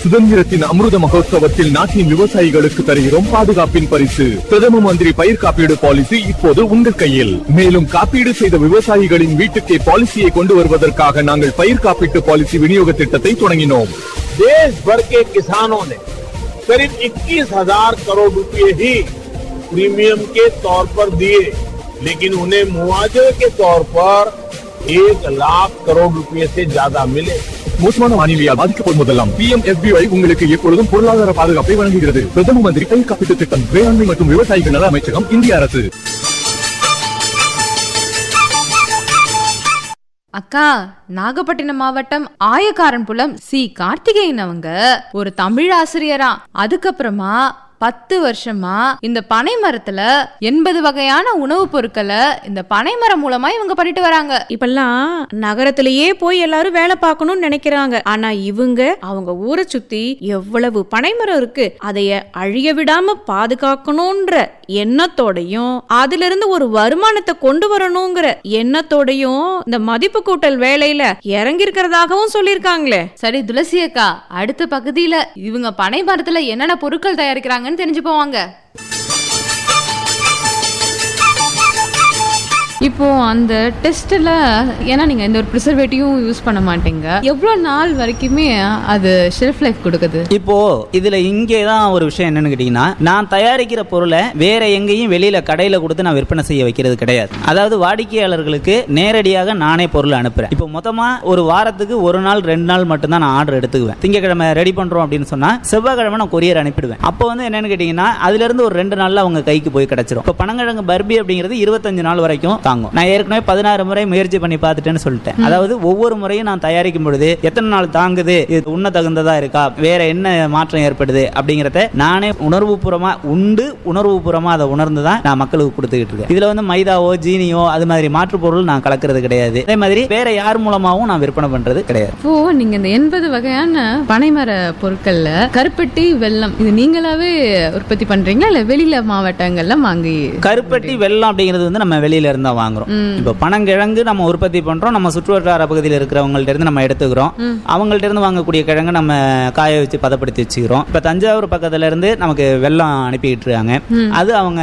சுதந்திரத்தின் அமிர்த மகோத்சவத்தில் நாட்டின் விவசாயிகளுக்கு தருகிறோம் பாதுகாப்பின் பரிசு பிரதம மந்திரி பயிர் காப்பீடு பாலிசி இப்போது உங்கள் கையில் மேலும் காப்பீடு செய்த விவசாயிகளின் வீட்டுக்கே பாலிசியை கொண்டு வருவதற்காக நாங்கள் பயிர் காப்பீட்டு பாலிசி விநியோக திட்டத்தை தொடங்கினோம் देश भर के किसानों ने करीब 21,000 करोड़ रुपए ही प्रीमियम के तौर पर दिए लेकिन उन्हें मुआवजे के तौर पर एक लाख करोड़ रुपए से ज्यादा मिले மோசமான வானிலையால் பாதிக்கப்படும் போதெல்லாம் பி எம் உங்களுக்கு எப்பொழுதும் பொருளாதார பாதுகாப்பை வழங்குகிறது பிரதம மந்திரி பயிர் காப்பீட்டு திட்டம் வேளாண்மை மற்றும் விவசாயிகள் நல அமைச்சகம் இந்திய அரசு அக்கா நாகப்பட்டினம் மாவட்டம் ஆயக்காரன்புலம் சி கார்த்திகேயன் அவங்க ஒரு தமிழ் ஆசிரியரா அதுக்கப்புறமா பத்து வருஷமா இந்த பனை மரத்துல எண்பது வகையான உணவுப் பொருட்களை இந்த பனை மரம் மூலமா இவங்க பண்ணிட்டு வராங்க இப்பெல்லாம் நகரத்திலேயே போய் எல்லாரும் வேலை பார்க்கணும்னு நினைக்கிறாங்க ஆனா இவங்க அவங்க ஊரை சுத்தி எவ்வளவு பனைமரம் இருக்கு அதைய அழிய விடாம பாதுகாக்கணும்ன்ற எண்ணத்தோடையும் அதுல இருந்து ஒரு வருமானத்தை கொண்டு வரணுங்கிற எண்ணத்தோடையும் இந்த மதிப்பு கூட்டல் வேலையில இறங்கி இருக்கிறதாகவும் சொல்லியிருக்காங்களே சரி துளசி அக்கா அடுத்த பகுதியில இவங்க பனை மரத்துல என்னென்ன பொருட்கள் தயாரிக்கிறாங்கன்னு தெரிஞ்சு போவாங்க இப்போ அந்த டெஸ்ட்ல ஏன்னா நீங்க எந்த ஒரு ப்ரிசர்வேட்டிவும் யூஸ் பண்ண மாட்டீங்க எவ்வளவு நாள் வரைக்குமே அது ஷெல்ஃப் லைஃப் கொடுக்குது இப்போ இதுல இங்கே தான் ஒரு விஷயம் என்னன்னு கேட்டீங்கன்னா நான் தயாரிக்கிற பொருளை வேற எங்கேயும் வெளியில கடையில கொடுத்து நான் விற்பனை செய்ய வைக்கிறது கிடையாது அதாவது வாடிக்கையாளர்களுக்கு நேரடியாக நானே பொருள் அனுப்புறேன் இப்போ மொத்தமா ஒரு வாரத்துக்கு ஒரு நாள் ரெண்டு நாள் மட்டும்தான் நான் ஆர்டர் எடுத்துக்குவேன் திங்கக்கிழமை ரெடி பண்றோம் அப்படின்னு சொன்னா செவ்வாய்க்கிழமை நான் கொரியர் அனுப்பிடுவேன் அப்போ வந்து என்னன்னு கேட்டீங்கன்னா அதுல இருந்து ஒரு ரெண்டு நாள்ல அவங்க கைக்கு போய் கிடைச்சிரும் இப்போ பனங்கிழங்கு பர்பி அப்படிங்கிறது இருபத்தஞ்சு நாள் வரைக்கும் தாங்கும் நான் ஏற்கனவே பதினாறு முறை முயற்சி பண்ணி பார்த்துட்டேன்னு சொல்லிட்டேன் அதாவது ஒவ்வொரு முறையும் நான் தயாரிக்கும் பொழுது எத்தனை நாள் தாங்குது இது உண்ண தகுந்ததா இருக்கா வேற என்ன மாற்றம் ஏற்படுது அப்படிங்கறத நானே உணர்வுபூர்வமா உண்டு உணர்வுபூர்வமா அதை உணர்ந்து தான் நான் மக்களுக்கு கொடுத்துக்கிட்டு இருக்கேன் இதுல வந்து மைதாவோ ஜீனியோ அது மாதிரி மாற்று பொருள் நான் கலக்கிறது கிடையாது அதே மாதிரி வேற யார் மூலமாவும் நான் விற்பனை பண்றது கிடையாது இப்போ நீங்க இந்த எண்பது வகையான பனைமர பொருட்கள்ல கருப்பட்டி வெல்லம் இது நீங்களாவே உற்பத்தி பண்றீங்களா இல்ல வெளியில மாவட்டங்கள்ல வாங்கி கருப்பட்டி வெள்ளம் அப்படிங்கிறது வந்து நம்ம வெளியில இருந்தா வாங்குறோம் இப்போ பனங்கிழங்கு நம்ம உற்பத்தி பண்றோம் நம்ம சுற்றுவட்டார பகுதியில் இருக்கிறவங்கள்ட்ட இருந்து நம்ம எடுத்துக்கிறோம் அவங்கள்ட்ட இருந்து வாங்கக்கூடிய கிழங்கு நம்ம காய வச்சு பதப்படுத்தி வச்சுக்கிறோம் இப்ப தஞ்சாவூர் பக்கத்துல இருந்து நமக்கு வெள்ளம் அனுப்பிட்டு இருக்காங்க அது அவங்க